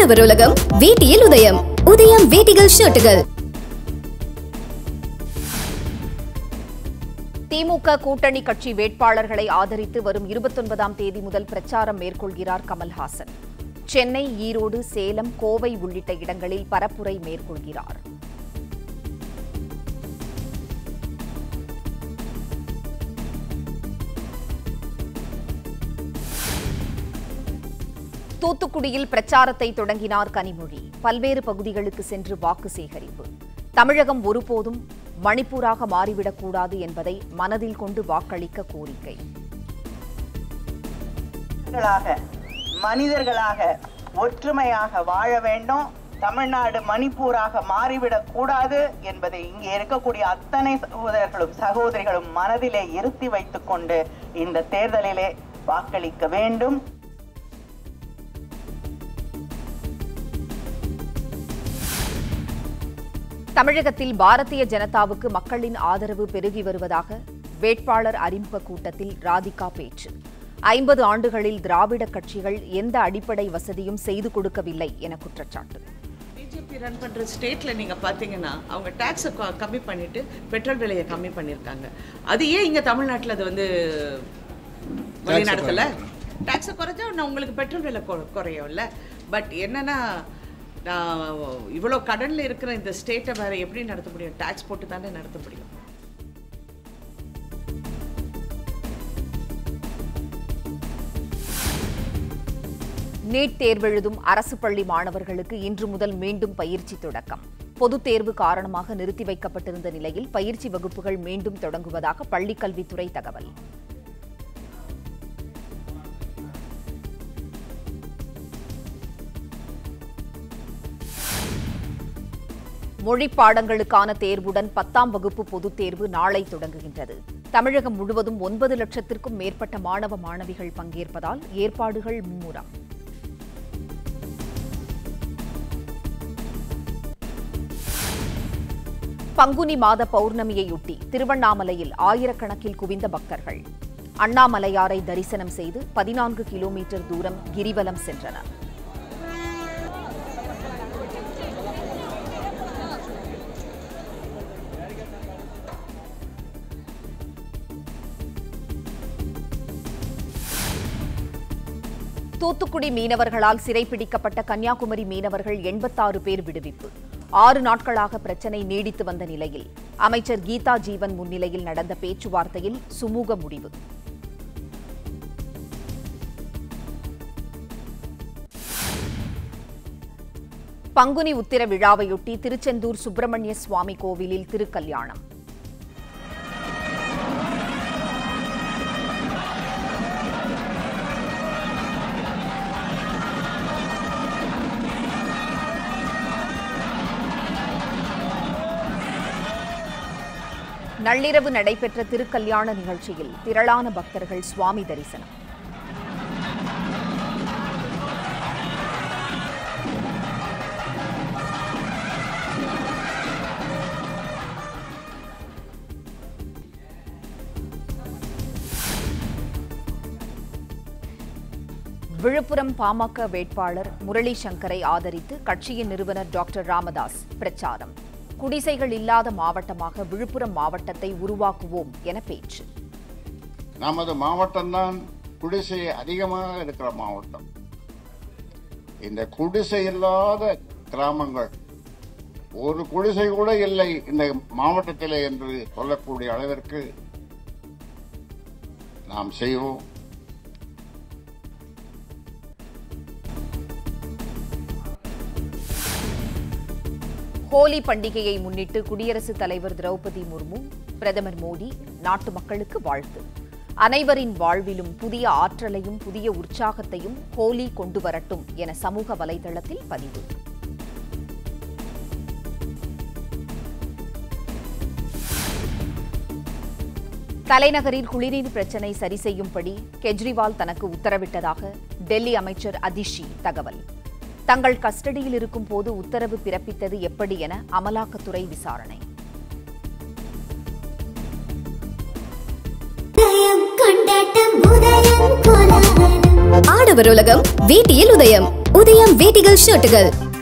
ஆடவர் உலகம் வேட்டியில் உதயம் உதயம் வேட்டிகள் ஷர்ட்டுகள் திமுக கூட்டணி கட்சி வேட்பாளர்களை ஆதரித்து வரும் இருபத்தொன்பதாம் தேதி முதல் பிரச்சாரம் மேற்கொள்கிறார் கமல்ஹாசன் சென்னை ஈரோடு சேலம் கோவை உள்ளிட்ட இடங்களில் பரப்புரை மேற்கொள்கிறார் தூத்துக்குடியில் பிரச்சாரத்தை தொடங்கினார் கனிமொழி பல்வேறு பகுதிகளுக்கு சென்று வாக்கு சேகரிப்பு தமிழகம் ஒருபோதும் மணிப்பூராக மாறிவிடக்கூடாது என்பதை மனதில் கொண்டு வாக்களிக்க கோரிக்கை மனிதர்களாக மனிதர்களாக ஒற்றுமையாக வாழ வேண்டும் தமிழ்நாடு மணிப்பூராக மாறிவிடக் கூடாது என்பதை இங்கே இருக்கக்கூடிய அத்தனை சகோதரர்களும் சகோதரிகளும் மனதிலே இருத்தி வைத்துக் கொண்டு இந்த தேர்தலிலே வாக்களிக்க வேண்டும் தமிழகத்தில் பாரதிய ஜனதாவுக்கு மக்களின் ஆதரவு பெருகி வருவதாக வேட்பாளர் அறிமுக கூட்டத்தில் ராதிகா பேச்சு ஐம்பது ஆண்டுகளில் திராவிட கட்சிகள் எந்த அடிப்படை வசதியும் செய்து கொடுக்கவில்லை என குற்றச்சாட்டு பிஜேபி ரன் பண்ற ஸ்டேட்ல நீங்க பாத்தீங்கன்னா அவங்க டாக்ஸை கம்மி பண்ணிட்டு பெட்ரோல் விலையை கம்மி பண்ணிருக்காங்க அது ஏன் இங்க தமிழ்நாட்டுல அது வந்து வழி நடத்தல டாக்ஸை குறைஞ்சா நான் உங்களுக்கு பெட்ரோல் விலை குறை- குறையும்ல பட் என்னன்னா நான் இவ்வளோ கடன்ல இருக்கிற இந்த ஸ்டேட்டை வேற எப்படி நடத்த முடியும் டாக்ஸ் போட்டு தானே நடத்த முடியும் நீட் தேர்வெழுதும் அரசு பள்ளி மாணவர்களுக்கு இன்று முதல் மீண்டும் பயிற்சி தொடக்கம் பொதுத் தேர்வு காரணமாக நிறுத்தி வைக்கப்பட்டிருந்த நிலையில் பயிற்சி வகுப்புகள் மீண்டும் தொடங்குவதாக பள்ளிக் கல்வித்துறை தகவல் மொழி பாடங்களுக்கான தேர்வுடன் பத்தாம் வகுப்பு பொதுத் தேர்வு நாளை தொடங்குகின்றது தமிழகம் முழுவதும் ஒன்பது லட்சத்திற்கும் மேற்பட்ட மாணவ மாணவிகள் பங்கேற்பதால் ஏற்பாடுகள் மும்முரம் பங்குனி மாத பௌர்ணமியையொட்டி திருவண்ணாமலையில் ஆயிரக்கணக்கில் குவிந்த பக்தர்கள் அண்ணாமலையாரை தரிசனம் செய்து பதினான்கு கிலோமீட்டர் தூரம் கிரிவலம் சென்றனர் தூத்துக்குடி மீனவர்களால் சிறைப்பிடிக்கப்பட்ட கன்னியாகுமரி மீனவர்கள் எண்பத்தாறு பேர் விடுவிப்பு ஆறு நாட்களாக பிரச்சினை நீடித்து வந்த நிலையில் அமைச்சர் கீதா ஜீவன் முன்னிலையில் நடந்த பேச்சுவார்த்தையில் சுமூக முடிவு பங்குனி உத்திர விழாவையொட்டி திருச்செந்தூர் சுப்பிரமணிய சுவாமி கோவிலில் திருக்கல்யாணம் நள்ளிரவு நடைபெற்ற திருக்கல்யாண நிகழ்ச்சியில் திரளான பக்தர்கள் சுவாமி தரிசனம் விழுப்புரம் பாமக வேட்பாளர் முரளி சங்கரை ஆதரித்து கட்சியின் நிறுவனர் டாக்டர் ராமதாஸ் பிரச்சாரம் குடிசைகள் இல்லாத மாவட்டமாக விழுப்புரம் மாவட்டத்தை உருவாக்குவோம் என பேச்சு நமது மாவட்டம்தான் குடிசை அதிகமாக இருக்கிற மாவட்டம் இந்த குடிசை இல்லாத கிராமங்கள் ஒரு குடிசை கூட இல்லை இந்த மாவட்டத்திலே என்று சொல்லக்கூடிய அளவிற்கு நாம் செய்வோம் ஹோலி பண்டிகையை முன்னிட்டு குடியரசுத் தலைவர் திரௌபதி முர்மு பிரதமர் மோடி நாட்டு மக்களுக்கு வாழ்த்து அனைவரின் வாழ்விலும் புதிய ஆற்றலையும் புதிய உற்சாகத்தையும் ஹோலி கொண்டு வரட்டும் என சமூக வலைதளத்தில் பதிவு தலைநகரில் குடிநீர் பிரச்சினை சரி செய்யும்படி கெஜ்ரிவால் தனக்கு உத்தரவிட்டதாக டெல்லி அமைச்சர் அதிஷி தகவல் தங்கள் கஸ்டடியில் இருக்கும் போது உத்தரவு பிறப்பித்தது எப்படி என அமலாக்கத்துறை விசாரணை உதயம் கொண்டாட்டம் உதயம் கோலாகலம் ஆடவர் உலகம் வேட்டியில் உதயம் உதயம் வேட்டிகள் ஷர்ட்டுகள்